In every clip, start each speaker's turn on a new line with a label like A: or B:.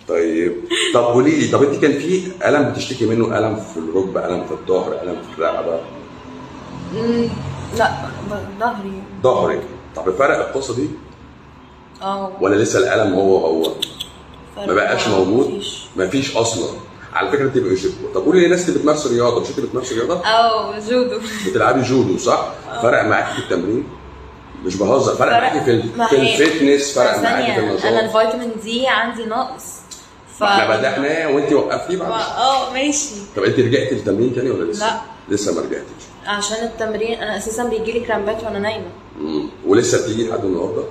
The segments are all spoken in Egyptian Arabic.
A: طيب طب قولي لي طب انت كان في الم بتشتكي منه الم في الركبه الم في الظهر الم في الرقبه
B: مم، لا ب- ظهري
A: ظهرك طب فرق القصه دي
B: اه
A: ولا لسه الالم هو هو
B: فرق
A: ما بقاش
B: لا،
A: موجود
B: مفيش.
A: ما فيش اصلا على فكره انت مش طب قولي للناس اللي بتمارس رياضه مش انت بتمارس رياضه
B: اه جودو
A: بتلعبي جودو صح فرق معاكي في التمرين مش بهزر فرق
B: فرق-
A: معاكي في ال-
B: ما
A: في
B: هي-
A: الفتنس فرق
B: بس
A: معاكي في
B: ثانية،
A: النشاط
B: انا الفيتامين دي عندي ناقص ف
A: احنا بدأنا وانت وقفتي بعد
B: اه ماشي
A: طب انت رجعتي للتمرين تاني ولا لسه؟
B: لا.
A: لسه ما رجعتيش
B: عشان التمرين انا اساسا بيجي لي كرامبات وانا نايمه
A: مم. ولسه بتيجي لحد النهارده؟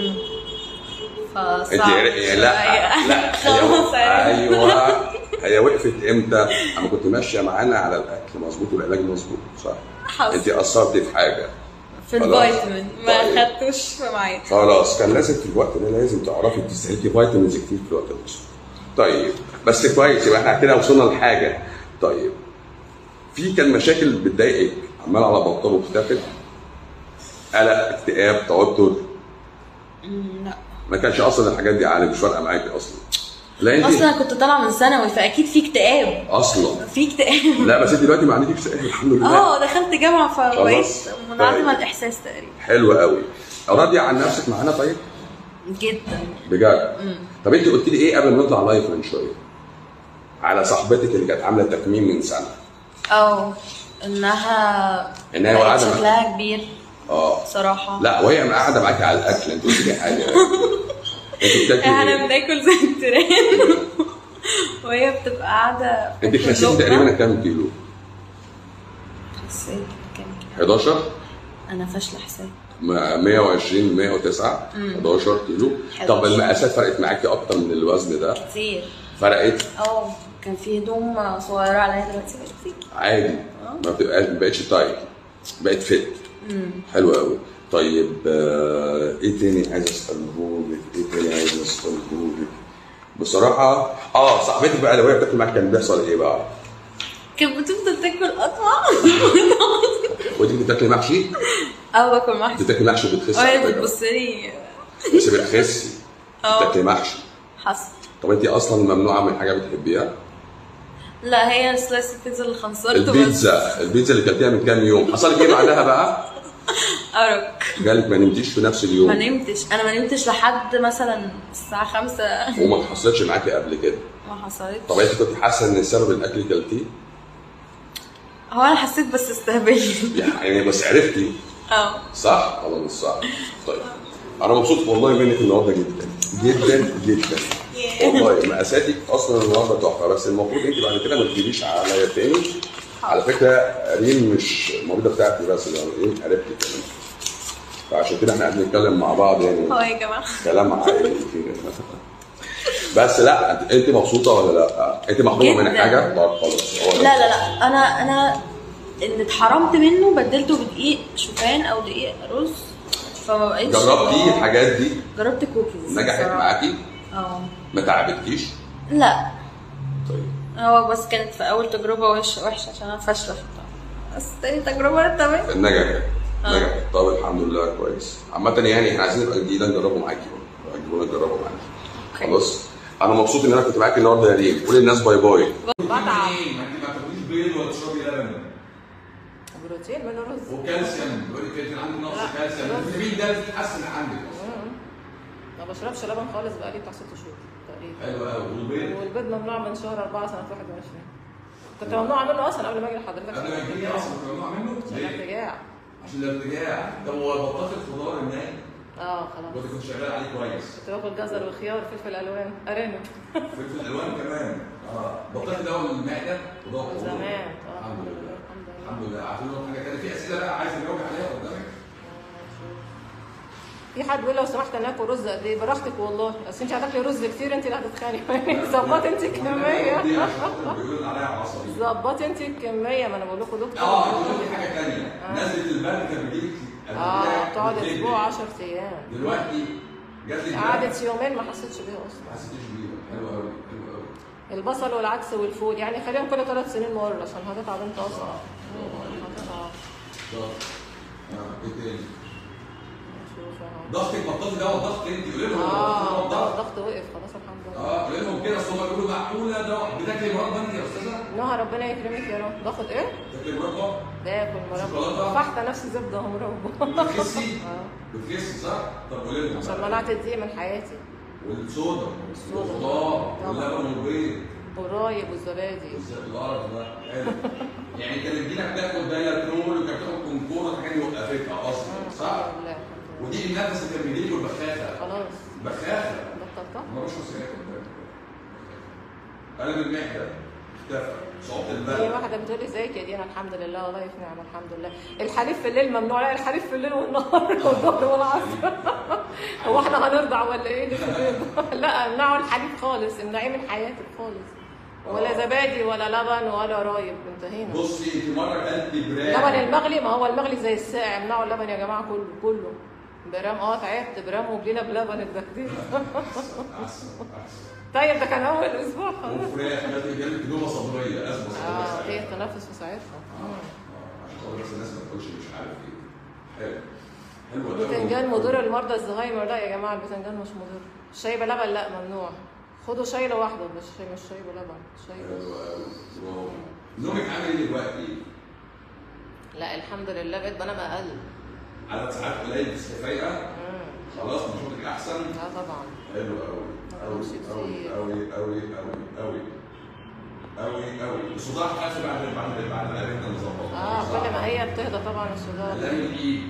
B: فصعب
A: انت لا لا هي
B: خلاص
A: ايوه هي وقفت امتى؟ اما كنت ماشيه معانا على الاكل مظبوط والعلاج مظبوط صح؟
B: حصل.
A: انت اثرتي في حاجه
B: في
A: خلاص.
B: الفيتامين ما
A: طيب.
B: خدتوش في ميعاد
A: خلاص كان لازم في الوقت ده لازم تعرفي تستهلكي فيتامينز كتير في الوقت ده طيب بس كويس يبقى احنا كده وصلنا لحاجه طيب في كان مشاكل بتضايقك عمال على بطال واختفت قلق اكتئاب توتر
B: لا
A: ما كانش اصلا الحاجات دي عالي مش فارقه معاكي اصلا لا انت
B: اصلا كنت طالعه من ثانوي فاكيد في اكتئاب
A: اصلا
B: في اكتئاب
A: لا بس انت دلوقتي ما عندكش اكتئاب الحمد لله
B: اه دخلت جامعه فبقيت
A: خلاص.
B: منعدمه
A: طيب.
B: الاحساس تقريبا
A: حلو قوي راضيه عن نفسك معانا طيب
B: جدا
A: بجد طب انت قلت لي ايه قبل ما نطلع لايف من شويه على صاحبتك اللي كانت عامله تكميم من سنه
B: اه انها
A: إنها
B: بقت
A: قاعدة مع-
B: شكلها كبير
A: اه
B: صراحه
A: لا وهي قاعده معاكي على الاكل انت قلت لي حاجه انت بتاكلي
B: احنا
A: ايه؟
B: بناكل زي التيران وهي بتبقى قاعده
A: انت
B: بتاكل
A: خسيتي
B: لقمة.
A: تقريبا كام كيلو؟
B: خسيت كام كيلو
A: 11
B: انا فاشله حساب
A: م- 120 109 11 كيلو طب
B: 11.
A: المقاسات فرقت معاكي اكتر من الوزن ده
B: كتير
A: فرقت
B: اه كان في هدوم صغيره عليا دلوقتي بقت كتير
A: عادي ما بتبقاش ما بقتش تايت بقت فت حلو قوي طيب آه ايه تاني عايز اساله لك ايه تاني عايز اساله لك بصراحه اه صاحبتك بقى لو هي بتاكل معاك كان بيحصل ايه بقى؟
B: كانت بتفضل تاكل قطمه
A: وانت كنت بتاكلي محشي؟
B: اه باكل محشي
A: انت بتاكلي محشي وبتخسي
B: وهي
A: على فكرة.
B: بتبص لي
A: بس بتخسي
B: اه.
A: بتاكلي محشي
B: حصل
A: طب انت اصلا ممنوعه من حاجه بتحبيها؟
B: لا هي سلايس البيتزا اللي خنصرته بس
A: البيتزا البيتزا اللي كلتيها من كام يوم حصل لك ايه بعدها بقى؟
B: ارق
A: جالك ما نمتيش في نفس
B: ما
A: اليوم
B: نمتش انا ما نمتش لحد مثلا الساعه خمسة
A: وما حصلتش معاكي قبل كده
B: ما حصلتش
A: طب انت كنت حاسه ان السبب الاكل كلتيه؟
B: هو انا حسيت بس استهبلت
A: يعني بس عرفتي
B: اه
A: صح ولا مش صح؟ طيب انا مبسوط والله منك النهارده جدا جدا جدا والله مقاساتك اصلا النهارده تحفه بس المفروض انت بعد كده ما تجيبيش عليا تاني على فكره ريم مش المريضه بتاعتي بس يعني ريم قريبتي كمان فعشان كده احنا قاعدين نتكلم مع بعض يعني
B: هو يا جماعه
A: كلام عائلي كده بس لا انت انت مبسوطه ولا لا؟ انت محرومه من
B: جداً.
A: حاجه؟ طب خلاص هو ده.
B: لا لا لا انا انا اللي اتحرمت منه بدلته بدقيق شوفان او دقيق رز فما بقتش
A: جربتي الحاجات دي؟
B: جربت كوكيز
A: نجحت
B: بصراحة.
A: معاكي؟
B: اه
A: ما تعبتكيش؟
B: لا
A: طيب
B: هو بس كانت في اول تجربه وحش وحشه عشان انا فاشله في الطعم بس تاني تجربه تمام
A: نجحت
B: آه.
A: نجحت طب الحمد لله كويس عامة يعني احنا عايزين نبقى جديدة نجربه معاكي برضه تجيبونا نجربه معانا
B: أوكي.
A: خلاص انا مبسوط ان انا كنت معاكي النهارده يا ريم قولي للناس باي باي
B: بتعب
C: ما انت ما تاكليش بيض ولا تشربي لبن
D: بروتين ولا رز
C: وكالسيوم بيقول لك انت عندك نقص
D: لا.
C: كالسيوم الفيتامين ده بتتحسن عندك
D: ما بشربش لبن خالص بقالي بتاع ست شهور تقريبا
C: حلو قوي والبيض
D: والبيض ممنوع من شهر 4 سنه 21 كنت ممنوع منه اصلا قبل ما اجي لحضرتك
C: قبل ما تجيلي اصلا كنت ممنوع منه
D: عشان
C: ليه؟
D: الارتجاع
C: عشان الارتجاع طب هو بطلت الخضار الناي
D: اه خلاص
C: كنت كنت شغال عليه كويس
D: كنت باكل جزر وخيار وفلفل الوان ارانب
C: فلفل الالوان كمان اه بطلت دواء المعده ودواء
D: من
C: القولون.
D: زمان اه
C: الحمد لله
D: الحمد لله
C: الحمد لله عارفين لهم حاجه تانيه في اسئله بقى عايز اجاوب عليها قدامك
D: في حد بيقول لو سمحت انا اكل رز قد ايه براحتك والله بس انت هتاكلي رز كتير انت اللي هتتخانقي ظبطي انت الكميه
C: دي عشان بيقولوا عليها عصبي
D: ظبطي انت الكميه ما انا بقول لكم دكتور
C: اه انت قلتي حاجه ثانيه نزله البرد كان بيجيلك
D: اه بتقعد اسبوع 10 ايام
C: دلوقتي جات لي
D: قعدت يومين ما حسيتش بيها اصلا
C: ما حسيتيش بيها حلو قوي حلو قوي
D: البصل والعدس والفول يعني خليهم كل ثلاث سنين مره عشان هتتعب انت اصلا مم، هتتعب
C: طب اه ايه تاني
D: شوف اهو
C: ضغطك بطلتي دواء الضغط انت قولي لهم
D: اه
C: بطلتي دواء
D: الضغط
C: الضغط
D: الضغط وقف خلاص الحمد لله
C: اه قولي لهم كده اصل هم معقوله ده بتاكلي مربى يا استاذه؟
D: نهى ربنا يكرمك يا رب باخد ايه؟
C: بتاكلي مربى؟
D: باكل مربى
C: شوكولاتة؟
D: فحت نفسي زبده ومربى
C: بتخسي؟
D: اه
C: بتخسي صح؟ طب قولي لنا
D: عشان
C: بقى.
D: منعت الدقيق من حياتي
C: والصودا
D: والصودا.
C: والخضار
D: طبعا.
C: واللبن والبيض
D: والرايب والزبادي
C: بالذات القرف ده حلو يعني كانت دينا بتاخد دايلاترول وكانت بتاخد كونكور والحاجات دي وقفتها اصلا صح؟
D: الحمد لله الحمد
C: ودي النفس الترميديك والبخاخه
D: لله. خلاص
C: بخاخه
D: بطلتها
C: ما بشرب سجاير قلب المعده اختفى صعوبه
D: في
C: البلد
D: واحده بتقول لي ازيك يا دينا الحمد لله والله في نعمه الحمد لله الحليب في الليل ممنوع لا الحليب في الليل والنهار والظهر والعصر هو احنا هنرضع ولا ايه اللي في البيض؟ لا امنعوا الحليب خالص امنعيه من حياتك خالص ولا زبادي ولا لبن ولا رايب انتهينا
C: بصي انت مره اكلت برام
D: اللبن المغلي ما هو المغلي زي الساقع امنعوا اللبن يا جماعه كله كله برام اه تعبت برام وبليله بلبن البكتيريا
C: احسن احسن
D: طيب ده كان اول اسبوع خلاص
C: وفراخ لازم جالك كدوبه صدريه ازمه
D: اه
C: صدريه
D: هي التنفس في ساعتها
C: عشان خاطر بس الناس ما تقولش مش عارف ايه حلو حلو ده.
D: البتنجان مضر لمرضى الزهايمر لا يا جماعه البتنجان مش مضر الشاي بلبن لا ممنوع خدوا شاي لوحده مش شاي مش شاي بلبن شاي بس
C: حلو قوي برافو نومك عامل ايه دلوقتي؟
D: لا الحمد لله بقيت بنام اقل
C: عدد ساعات قليل بس فايقه
D: مم.
C: خلاص نشاطك احسن
D: لا طبعا
C: حلو قوي قوي
D: مش
C: قوي
D: كتير.
C: قوي قوي قوي قوي قوي قوي الصداع حاسه بعد بعد بعد ما عرفنا نظبط
D: اه كل ما هي بتهدى طبعا الصداع
C: الام الايد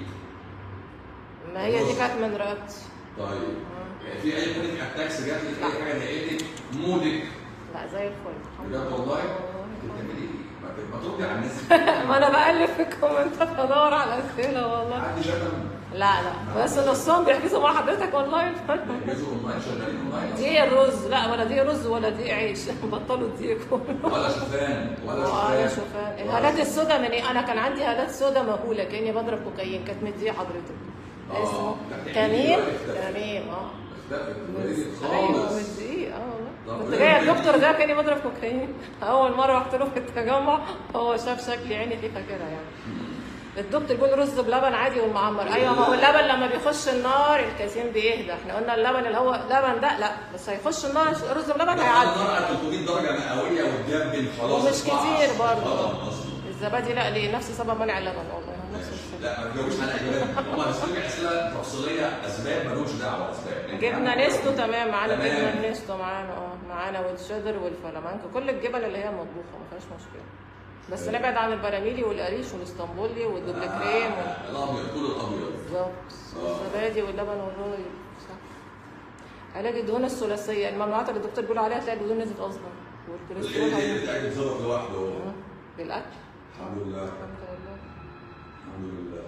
D: ما هي دي كانت من رقبتي
C: طيب يعني في اي بانيك اتاكس جات لك اي حاجه ضايقتك مودك
D: لا زي الفل الحمد
C: بجد
D: لله
C: والله انت بتعملي ايه؟ ما- ما تردي على الناس
D: ما انا بقلب في الكومنتات بدور على اسئله والله
C: حد شتم
D: لا لا بس نصهم بيحجزوا مع حضرتك والله
C: بيحجزوا اونلاين شغالين اونلاين
D: دي الرز لا ولا دي رز ولا دي عيش بطلوا الدقيق كله
C: ولا شوفان ولا
D: اه
C: شوفان
D: شوفان الهالات السوداء من ايه انا كان عندي هالات سوداء مهوله كاني بضرب كوكايين كانت مديه حضرتك
C: آه،
D: اسمه
C: لا،
D: تميم
C: دلوقتي اختفت.
D: تميم اه
C: اختفت
D: من-
C: بعيد
D: ايوه
C: خالص
D: من الدقيق اه
C: طب
D: والله كنت
C: ليه
D: جايه
C: بتجري؟
D: الدكتور ده كاني بضرب كوكايين اول مره رحت له في التجمع هو شاف شكلي عيني فيه كده يعني الدكتور بيقول رز بلبن عادي والمعمر ايوه ما هو اللبن لما بيخش النار الكاسين بيهدى احنا قلنا اللبن اللي هو لبن ده لا بس هيخش النار رز بلبن هيعدي
C: النار على 300 درجه مئويه وتجبن خلاص
D: ومش كتير برضه
C: خلاص اصلا
D: الزبادي لا ليه نفس سبب منع اللبن والله هو نفس الشيء
C: لا ما تجاوبش على اجابات هم بيسالوك اسئله تفصيليه اسباب مالهمش دعوه اسباب
D: جبنه نستو تمام معانا
C: تمام.
D: جبنه نستو معانا اه معانا والشيدر والفلامانكو كل الجبن اللي هي مطبوخه ما فيهاش مشكله بس نبعد عن البراميلي والقريش والاسطنبولي والدبل كريم وال-
C: آه، الابيض كل الابيض
D: بالظبط
C: آه.
D: الزبادي واللبن والرايب صح علاج الدهون الثلاثيه الممنوعات اللي الدكتور بيقول عليها تلاقي الدهون نزلت اصلا والكوليسترول
C: الجلد
D: هينزل.
C: بتاعك بيتصرف لوحده هو.
D: مم. بالاكل
C: الحمد لله
D: الحمد لله
C: الحمد لله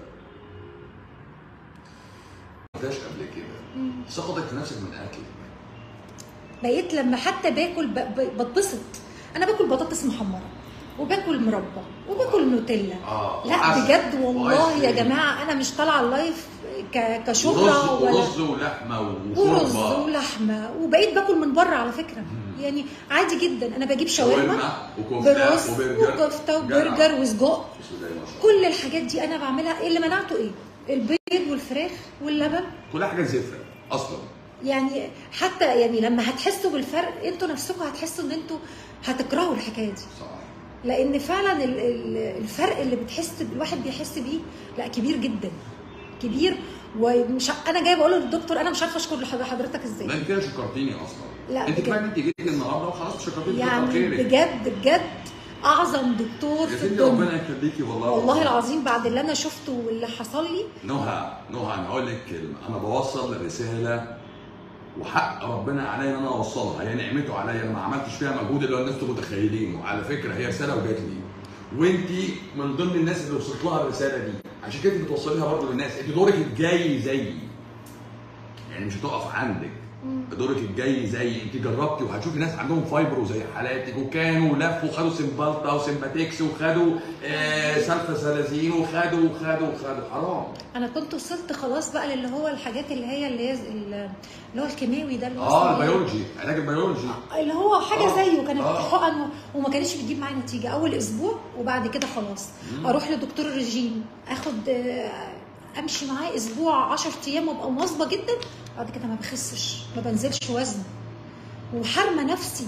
C: ما قلتهاش قبل كده ثقتك في نفسك من اكل
E: بقيت لما حتى باكل ب- ب- بتبسط انا باكل بطاطس محمره وباكل مربى وباكل نوتيلا
C: اه
E: لا
C: وعسل.
E: بجد والله
C: وآيس
E: يا
C: كريم.
E: جماعه انا مش طالعه اللايف ك-
C: ورز
E: كشهره ولا
C: ورز ولحمه
E: ورز
C: وشوربه
E: ولحمه وبقيت باكل من بره على فكره يعني عادي جدا انا بجيب شاورما
C: شاورما وكفته
E: برز
C: وبرجر
E: وكفته
C: جدع.
E: وبرجر وسجق
C: بسم الله ما شاء الله.
E: كل الحاجات دي انا بعملها إيه اللي منعته ايه البيض والفراخ واللبن
C: كل حاجه زفره اصلا
E: يعني حتى يعني لما هتحسوا بالفرق انتوا نفسكم هتحسوا ان انتوا هتكرهوا الحكايه دي
C: صح
E: لان فعلا ال- ال- الفرق اللي بتحس الواحد بيحس بيه لا كبير جدا كبير ومش انا جايه بقول للدكتور انا مش عارفه اشكر لحضر- حضرتك
C: لا
E: ازاي
C: انت كده شكرتيني اصلا
E: لا،
C: انت
E: بجد.
C: كمان انت جيتي النهارده وخلاص شكرتيني
E: يعني
C: كتر خيرك
E: بجد بجد اعظم دكتور
C: يا
E: في
C: ستي
E: الدنيا
C: ربنا يخليكي والله
E: والله العظيم بعد اللي انا شفته واللي حصل لي
C: نهى نهى انا هقول لك كلمه انا بوصل رساله وحق ربنا عليا ان انا اوصلها هي نعمته عليا انا ما عملتش فيها مجهود اللي هو الناس انتوا متخيلينه وعلى فكره هي رساله وجات لي وانت من ضمن الناس اللي وصلت لها الرساله دي عشان كده انت بتوصليها برضه للناس انت دورك الجاي زيي يعني مش هتقف عندك دورك الجاي زي انت جربتي وهتشوفي ناس عندهم فايبرو زي حالاتك وكانوا لفوا وخدوا سمبالتا وسمباتيكس وخدوا آه سلفا سلازين وخدوا وخدوا وخدوا حرام
E: انا كنت وصلت خلاص بقى للي هو الحاجات اللي هي اللي هي اللي هو الكيماوي ده اللي هو
C: اه
E: اسمه إيه؟
C: البيولوجي علاج البيولوجي
E: اللي هو حاجه
C: آه.
E: زيه كانت
C: آه.
E: حقن و- وما كانتش بتجيب معايا نتيجه اول اسبوع وبعد كده خلاص اروح لدكتور الرجيم اخد آه، امشي معاه اسبوع 10 ايام وابقى مواظبه جدا بعد كده ما بخسش ما بنزلش وزن وحارمه نفسي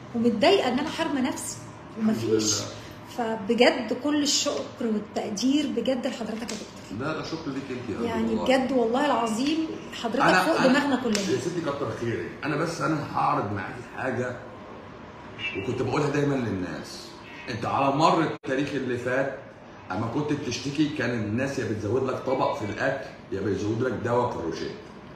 E: ومتضايقه ان انا حارمه نفسي ومفيش
C: لله.
E: فبجد كل الشكر والتقدير بجد لحضرتك يا دكتور
C: لا لا شكرا ليك انت يا قلبي
E: يعني
C: والله.
E: بجد والله العظيم حضرتك فوق دماغنا كلنا
C: يا ستي كتر خيرك انا بس انا هعرض معاكي حاجه وكنت بقولها دايما للناس انت على مر التاريخ اللي فات اما كنت بتشتكي كان الناس يا بتزود لك طبق في الاكل يا بيزود لك دواء في الروشيت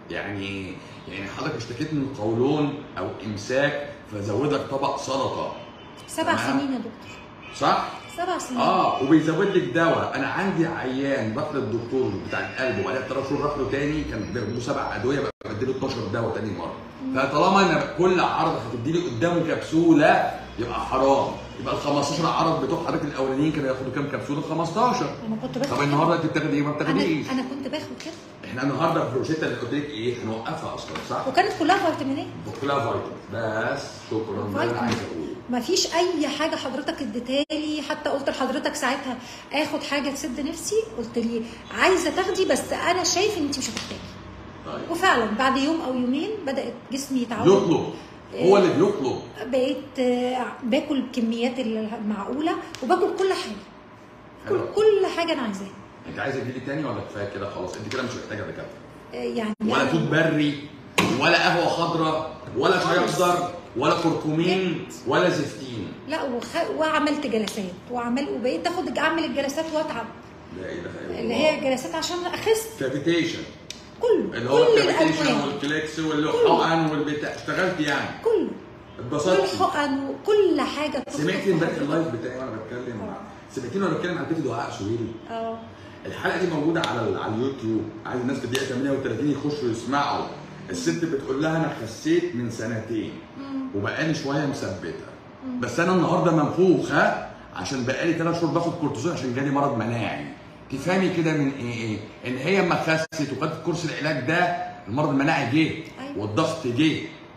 C: يعني يعني حضرتك اشتكيت من قولون او امساك فزود لك طبق سلطه
E: سبع
C: تمام.
E: سنين يا دكتور
C: صح؟
E: سبع سنين
C: اه وبيزود لك دواء انا عندي عيان راح للدكتور بتاع القلب وبعدها ثلاث شهور راح له تاني كان بياخد له سبع ادويه بقى بديله 12 دواء تاني مره فطالما انا كل عرض هتدي لي قدامه كبسوله يبقى حرام يبقى ال 15 عرض بتوع حضرتك الاولانيين كانوا ياخدوا كام كبسوله 15
E: انا كنت باخد
C: طب النهارده انت بتاخدي ايه ما بتاخديش
E: انا انا كنت باخد كده
C: احنا النهارده في الروشته اللي قلت لك ايه هنوقفها اصلا صح؟
E: وكانت كلها فيتامينات
C: كلها فيتامين بس شكرا ده اللي عايز اقوله
E: مفيش اي حاجه حضرتك اديتالي حتى قلت لحضرتك ساعتها اخد حاجه تسد نفسي قلت لي عايزه تاخدي بس انا شايف ان انت مش هتحتاجي
C: طيب
E: وفعلا بعد يوم او يومين بدات جسمي يتعود
C: بيطلب هو اللي بيطلب
E: بقيت آه، باكل بكميات المعقوله وباكل كل حاجه كل
C: حلو.
E: كل حاجه انا عايزاها
C: انت عايزه تجيلي تاني ولا كفايه كده خلاص انت كده مش محتاجه دكاتره
E: آه، يعني
C: ولا
E: أنا-
C: توت بري ولا قهوه خضراء ولا شاي اخضر ولا كركمين ولا زفتين
E: لا وخ... وعملت جلسات وعمل وبقيت اخد اعمل الجلسات واتعب
C: لا اله الا الله
E: اللي هي جلسات عشان اخس
C: كافيتيشن
E: كله
C: اللي هو
E: كل
C: الكافيتيشن
E: الانواع
C: والكليكس والحقن والبتاع اشتغلت يعني
E: كله
C: اتبسطت
E: والحقن وكل حاجه
C: سمعتي امبارح اللايف بتاعي وانا بتكلم مع سمعتيني وانا بتكلم عن بيت دعاء سهيل
E: اه
C: الحلقه دي موجوده على ال- على اليوتيوب عايز الناس في الدقيقه 38 يخشوا يسمعوا الست بتقول لها انا خسيت من سنتين وبقالي شويه مثبته بس انا النهارده منفوخه عشان بقالي ثلاث شهور باخد كورتيزون عشان جالي مرض مناعي تفهمي كده من ايه ايه ان هي اما خست وخدت كورس العلاج ده المرض المناعي جه
E: أيوة.
C: والضغط جه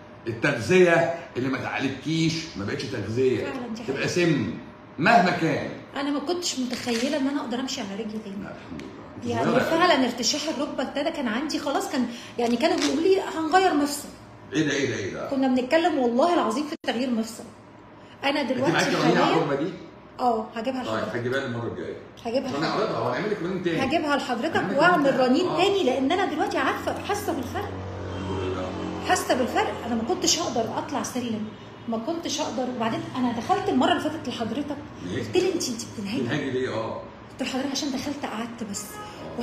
C: التغذيه اللي ما تعالجكيش ما بقتش تغذيه
E: فعلا دي
C: تبقى
E: حقيقة.
C: سم مهما كان
E: انا ما كنتش متخيله ان انا اقدر امشي على رجلي تاني
C: لا الحمد لله أنت
E: يعني
C: صغيرة أوي.
E: فعلا ارتشاح الركبه ابتدى كان عندي خلاص كان يعني كانوا بيقولوا لي هنغير مفصل
C: ايه ده ايه ده ايه ده
E: كنا بنتكلم والله العظيم في تغيير مفصل انا
C: انت
E: دلوقتي
C: معاكي اغنيه على
E: حاليا
C: الركبه دي؟
E: اه هجيبها
C: طيب
E: لحضرتك
C: هجيبها لي المره الجايه
E: هجيبها
C: عشان
E: لحضرتك
C: نعرضها وهنعمل لك رنين تاني
E: هجيبها لحضرتك
C: هنعمل
E: واعمل
C: رنين
E: رنين
C: آه.
E: تاني لان انا دلوقتي عارفه حاسه بالفرق
C: الحمد لله
E: حاسه بالفرق انا ما كنتش هقدر اطلع سلم ما كنتش هقدر وبعدين انا دخلت المره اللي فاتت لحضرتك
C: ليه؟
E: قلت لي انت انت بتنهجي
C: بنهاجي ليه اه
E: قلت لحضرتك عشان دخلت قعدت بس و...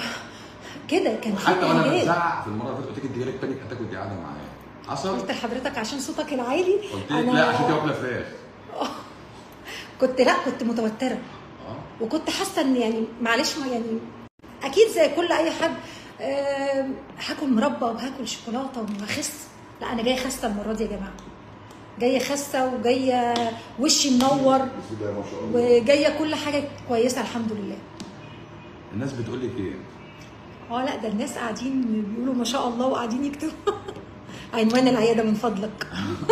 E: كده كان في
C: وحتى وانا
E: انهيار.
C: بزعق في المره اللي فاتت قلت لك انت جالك بانيك اتاك وانت قاعده معايا حصل؟
E: قلت لحضرتك عشان صوتك العالي
C: قلت لك لا عشان انت واكله فراخ
E: كنت لا كنت متوتره
C: اه
E: وكنت حاسه ان يعني معلش ما يعني اكيد زي كل اي حد آم، هاكل مربى وهاكل شوكولاته وهخس لا انا جايه خاسه المره دي يا جماعه جايه خاسه وجايه وشي منور
C: بسم الله ما شاء الله
E: وجايه كل حاجه كويسه الحمد لله
C: الناس بتقول لك ايه؟
E: اه لا ده الناس قاعدين بيقولوا ما شاء الله وقاعدين يكتبوا عنوان العياده من فضلك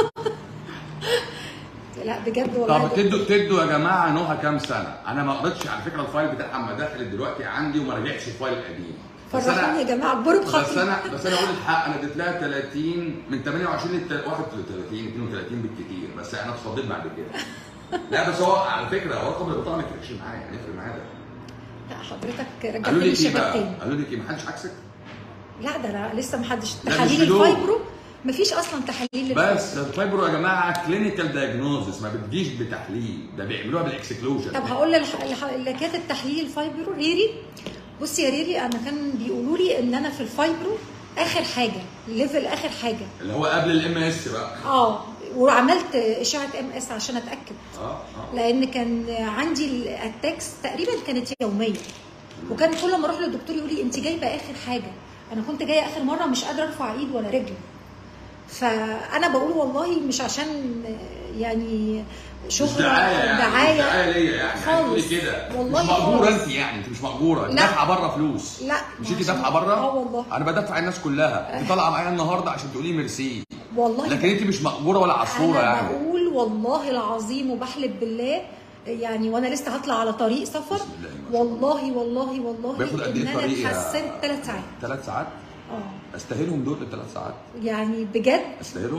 E: لا بجد والله
C: طب تدوا تدوا يا جماعه نوها كام سنه؟ انا ما قريتش على فكره الفايل بتاعها اما دخلت دلوقتي عندي وما رجعش الفايل القديم بس
E: فرحوني يا جماعه اكبروا
C: بس
E: بخطي
C: انا بس انا اقول الحق انا اديت لها 30 من 28 ل 31 32 بالكتير بس انا اتخضيت بعد كده لا بس هو على فكره هو رقم البطاقه ما يفرقش معايا يعني يفرق معايا ده
E: لا حضرتك
C: قالوا
E: رجعتني
C: لك ايه بقى؟
E: شباب
C: قالوا لك ايه محدش عكسك؟
E: لا ده لا لسه ما حدش
C: لا، مش
E: تحاليل
C: بدور.
E: الفايبرو مفيش اصلا تحاليل للفايبرو.
C: بس الفايبرو يا جماعه كلينيكال دايجنوزس ما بتجيش بتحليل ده بيعملوها بالاكسكلوجن
E: طب هقول للح- الح- اللي كانت التحليل الفايبرو ريري بصي يا ريري انا كان بيقولوا لي ان انا في الفايبرو اخر حاجه ليفل اخر حاجه
C: اللي هو قبل الام اس بقى
E: اه وعملت اشعه ام اس عشان اتاكد
C: اه اه
E: لان كان عندي الاتاكس تقريبا كانت يوميه وكان كل ما اروح للدكتور يقول لي انت جايبه اخر حاجه انا كنت جايه اخر مره مش قادره ارفع ايد ولا رجل فانا بقول والله مش عشان يعني شهره
C: مش دعايه يعني
E: دعايه
C: مش دعايه ليا يعني
E: خالص.
C: تقولي كده
E: والله
C: مش مأجورة
E: خالص.
C: انت يعني انت مش مأجورة انت
E: لا.
C: دافعة بره فلوس
E: لا
C: مش انت
E: عشان-
C: دافعة بره؟
E: اه والله
C: انا بدفع الناس كلها انت طالعة معايا النهارده عشان تقولي ميرسي
E: والله
C: لكن انت مش مأجورة ولا عصفورة
E: انا
C: يعني
E: بقول والله العظيم وبحلف بالله يعني وانا لسه هطلع على طريق سفر
C: بسم الله ما شاء
E: والله والله والله
C: بياخد قد
E: ان
C: ايه
E: انا
C: الطريق يا-
E: اتحسنت ثلاث ساعات
C: ثلاث ساعات
E: اه
C: استاهلهم دول الثلاث ساعات
E: يعني بجد
C: استاهلهم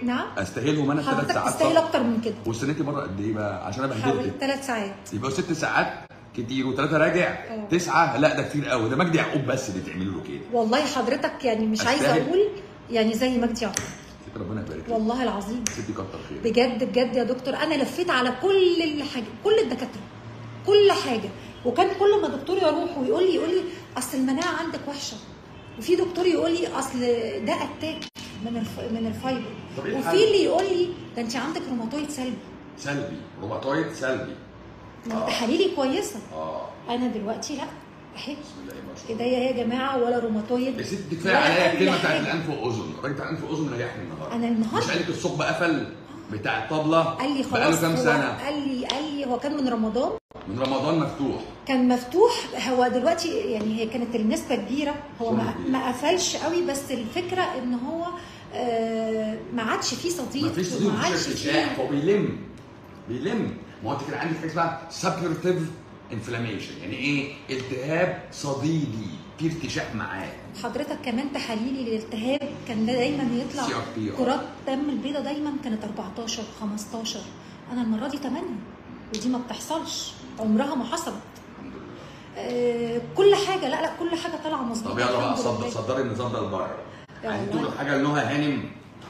E: نعم
C: استاهلهم انا ثلاث
E: حضرتك
C: ساعات
E: تستاهل
C: صح؟
E: اكتر من كده
C: واستنيتي بره قد ايه بقى عشان انا
E: حوالي
C: بهدلتك
E: ثلاث ساعات
C: يبقى ست ساعات كتير وثلاثه راجع
E: اه.
C: تسعه لا ده كتير قوي ده مجدي يعقوب بس اللي تعملوا له كده
E: والله حضرتك يعني مش عايزه
C: أستاهل.
E: اقول يعني زي مجدي يعقوب
C: ست ربنا يبارك لك
E: والله العظيم
C: ستي كتر خير
E: بجد بجد يا دكتور انا لفيت على كل الحاجه كل الدكاتره كل حاجه وكان كل ما دكتور يروح ويقول لي يقول لي اصل المناعه عندك وحشه وفي دكتور يقول لي اصل ده اتاك من الف... من الفايبر
C: طب إيه
E: وفي
C: الحل؟
E: اللي يقول لي ده انت عندك روماتويد سلبي
C: سلبي روماتويد سلبي
E: ما
C: آه.
E: تحاليلي كويسه
C: اه
E: انا دلوقتي لا اهي
C: بسم الله ما شاء الله
E: ايديا يا جماعه ولا روماتويد
C: يا ست كفايه
E: ولا
C: عليا
E: أي
C: الكلمه بتاعت
E: حاجة.
C: الانف واذن الراجل بتاع الانف واذن ريحني النهارده
E: أنا النهاردة-
C: مش قال لك الثقب قفل بتاع الطبله
E: قال لي
C: بقاله
E: خلاص
C: كام
E: هو
C: سنه
E: قال لي قال لي هو كان من رمضان
C: من رمضان مفتوح
E: كان مفتوح هو دلوقتي يعني هي كانت النسبة كبيرة هو ما,
C: كبير.
E: ما قفلش قوي بس الفكرة ان هو آه، ما عادش فيه صديق
C: ما فيش صديق
E: وما عادش
C: مفيش ارتشاح
E: فيه
C: هو بيلم بيلم ما هو انت كده عندك حاجه اسمها سبيرتيف انفلاميشن يعني ايه التهاب صديدي في ارتشاح معاه
E: حضرتك كمان تحاليلي للالتهاب كان ده دايما يطلع
C: CRP.
E: كرات دم البيضاء دايما كانت 14 15 انا المرة دي 8 ودي ما بتحصلش عمرها ما حصلت
C: الحمد لله
E: آه، كل حاجة لا لا كل حاجة طالعة مظبوطة
C: طب يلا بقى
E: الحمد
C: صدر
E: لله.
C: صدري النظام ده لبره
E: يا
C: عايزين
E: والله.
C: تقولوا حاجه لنهى هانم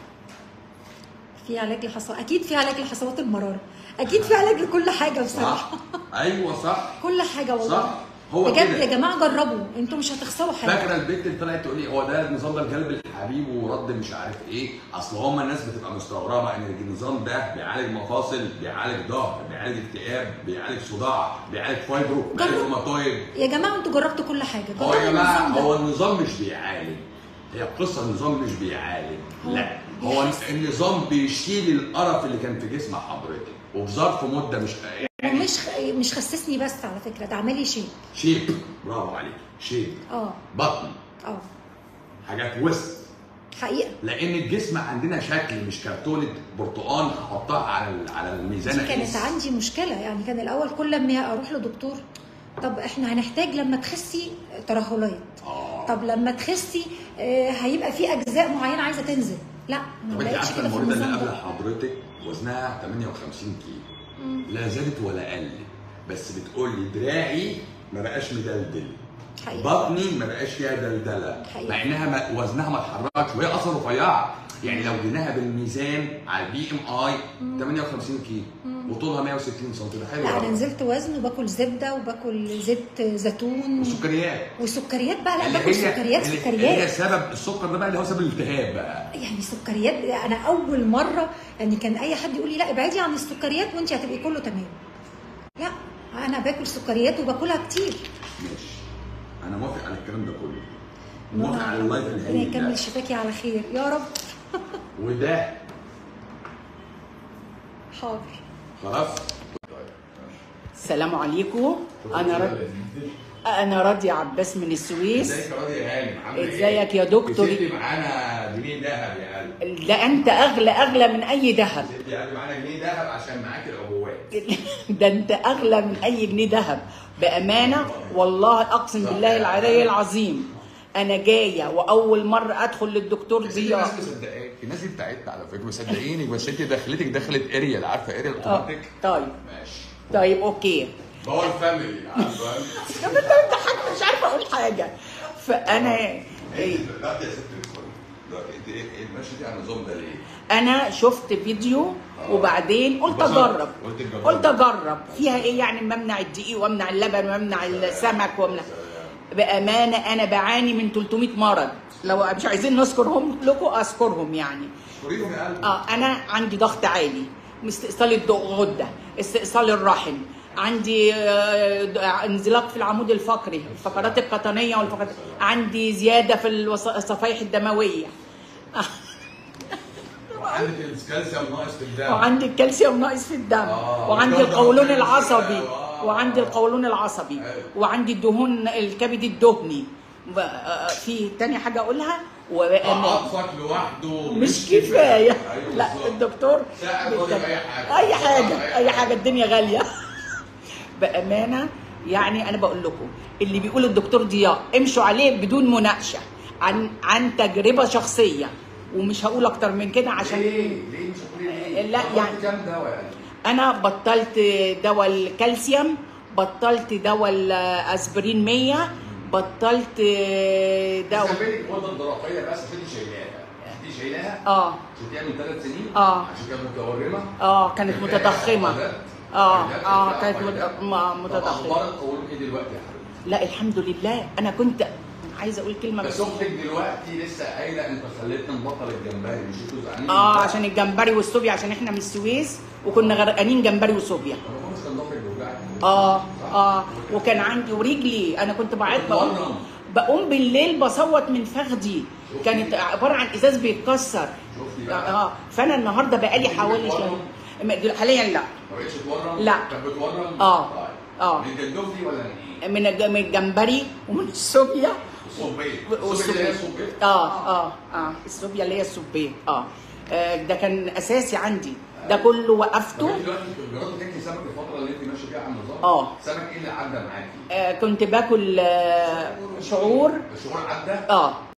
E: في علاج لحصوات اكيد في علاج لحصوات المرارة اكيد في علاج لكل حاجة بصراحة
C: صح ايوه صح
E: كل حاجه والله
C: صح هو
E: بجد
C: كده.
E: يا جماعه جربوا انتوا مش هتخسروا حاجه
C: فاكره البنت اللي طلعت تقول لي هو ده النظام ده الجلب الحبيب ورد مش عارف ايه اصل هم الناس بتبقى مستغربه ان النظام ده بيعالج مفاصل بيعالج ظهر بيعالج اكتئاب بيعالج صداع بيعالج فايبرو بيعالج
E: جرب.
C: روماتويد
E: يا جماعه انتوا جربتوا كل حاجه
C: هو
E: جربوا
C: يا جماعه
E: النظام ده.
C: هو النظام مش بيعالج هي القصه النظام مش بيعالج
E: هو
C: لا هو
E: بيحسن.
C: النظام بيشيل القرف اللي كان في جسم حضرتك وفي ظرف مده مش يعني
E: ومش مش خسسني بس على فكره ده عمل لي شيء
C: شيب برافو عليك شيب
E: اه
C: بطن
E: اه
C: حاجات وسط
E: حقيقه
C: لان الجسم عندنا شكل مش كرتونه برتقال هحطها على ال- على الميزان
E: دي كانت
C: أقيس.
E: عندي مشكله يعني كان الاول كل ما اروح لدكتور طب احنا هنحتاج لما تخسي ترهلات
C: اه
E: طب لما تخسي آه، هيبقى في اجزاء معينه عايزه تنزل لا ما
C: طب انت
E: بقتش
C: عارفه
E: كده في
C: المريضه اللي
E: النظام
C: قبل
E: ده
C: حضرتك وزنها 58 كيلو لا زادت ولا قلت بس بتقول لي دراعي ما بقاش مدلدل
E: حقيقة.
C: بطني ما بقاش فيها دلدله
E: حقيقة.
C: مع انها ما وزنها ما اتحركش وهي اصلا رفيعه يعني لو جيناها بالميزان على البي ام اي 58 كيلو وطولها 160 سم ده حلو
E: لا انا
C: أوي.
E: نزلت وزن وباكل زبده وباكل زيت زيتون
C: وسكريات
E: وسكريات بقى لا
C: اللي
E: باكل
C: هي-
E: سكريات
C: اللي- اللي هي
E: سكريات
C: سبب السكر ده بقى اللي هو سبب الالتهاب بقى
E: يعني سكريات انا اول مره يعني كان اي حد يقول لي لا ابعدي عن السكريات وانت هتبقي كله تمام لا انا باكل سكريات وباكلها كتير
C: ماشي انا موافق على الكلام ده كله موافق على اللايف
E: ربنا
C: الهايل
E: يكمل
C: ده
E: شفاكي على خير يا رب
C: وده
E: حاضر
C: خلاص
F: السلام عليكم انا رد... انا راضية عباس من السويس
C: ازيك يا راضي يا هانم عامله ايه؟
F: ازيك يا دكتور؟
C: كسبتي معانا جنيه ذهب يا قلب
F: ده انت اغلى اغلى من اي ذهب
C: كسبتي يا قلب معانا جنيه ذهب عشان معاك العبوات
F: ده انت اغلى من اي جنيه ذهب بامانه والله اقسم بالله العلي العظيم انا جايه واول مره ادخل للدكتور
C: في
F: ضياء
C: ناس مصدقاك الناس دي بتاعتنا على فكره مصدقينك بس انت دخلتك دخلت اريال عارفه اريال
F: آه،
C: اوتوماتيك
F: طيب
C: ماشي
F: طيب اوكي
C: باور فاميلي عارفه
F: طب انت انت حاجه مش عارفه اقول حاجه فانا إيه؟
C: لا يا ست الكل دلوقتي انت ايه ايه ماشي دي على النظام ده ليه؟
F: انا شفت فيديو وبعدين قلت
C: انبسطت.
F: اجرب
C: قلت تجرب.
F: قلت اجرب فيها ايه يعني ممنع الدقيق وامنع اللبن وامنع السمك وامنع بامانه انا بعاني من 300 مرض لو مش عايزين نذكرهم لكم اذكرهم يعني
C: شريف يا قلب
F: اه انا عندي ضغط عالي استئصال الغده استئصال الرحم عندي آه، د- انزلاق في العمود الفقري الفقرات القطنيه والفقرات عندي زياده في الوص- الصفائح الدمويه
C: عندك الكالسيوم ناقص في الدم
F: وعندي الكالسيوم ناقص في الدم
C: آه،
F: وعندي
C: والجلد
F: القولون
C: ناقص.
F: العصبي
C: آه.
F: وعندي القولون العصبي
C: أيوة.
F: وعندي الدهون الكبد الدهني و- آه، في تاني حاجه اقولها وبأمان
C: عطفك لوحده
F: مش كفايه
C: أيوة
F: لا
C: بالظبط.
F: الدكتور
C: ساعد راضي بأي حاجة.
F: اي حاجه
C: أي
F: اي حاجه الدنيا غاليه بامانه يعني انا بقول لكم اللي بيقول الدكتور ضياء امشوا عليه بدون مناقشه عن عن تجربه شخصيه ومش هقول اكتر من كده عشان
C: ليه؟ ليه مش هتقولي ليه؟
F: لا،
C: طب
F: يعني-
C: كام دواء يعني؟
F: انا بطلت دواء الكالسيوم بطلت دواء الاسبرين 100 بطلت دواء
C: سبيلك الغده الدرقيه بس عشان دي شايلاها دي شايلاها
F: اه
C: عشان كده من ثلاث سنين
F: آه.
C: عشان كانت متورمه
F: اه كانت متضخمه اه اه كانت مت- ما-
C: متضخمه
F: متضخمه
C: اخبار القولون ايه دلوقتي يا حبيبي؟
F: لا الحمد لله انا كنت عايزه اقول كلمه
C: بس
F: بس
C: اختك دلوقتي لسه قايله انت خليتنا نبطل الجمبري مش انتوا زعلانين
F: اه عشان الجمبري والصوبيا عشان احنا من السويس وكنا غرقانين جمبري وصوبيا
C: هو مش كان ضفرك بيوجعك
F: اه اه وكان عندي ورجلي انا كنت بعيط بقوم
C: بتتورم.
F: بقوم بالليل بصوت من فخدي كانت عباره عن ازاز بيتكسر
C: شفتي بقى؟
F: اه فانا النهارده بقالي حوالي
C: بتتورم؟
F: شهر حاليا لا
C: ما بقتش تورم؟
F: لا.
C: كانت بتورم؟
F: آه.
C: طيب.
F: آه.
C: من الجندوفلي ولا من ايه؟
F: من الج- من الجمبري ومن الصوبيا
C: الصبيت الصبيت اللي هي الصبيت
F: اه اه اه الصوبيا اللي هي الصبيت اه آه، ده كان اساسي عندي ده كله
C: طب
F: وقفته
C: انت دلوقتي جربت تاكلي سمك الفتره اللي انت ماشيه فيها على النظام؟
F: آه.
C: سمك ايه اللي عدى معاكي؟
F: آه كنت باكل آه شعور
C: الشعور عدى؟
F: اه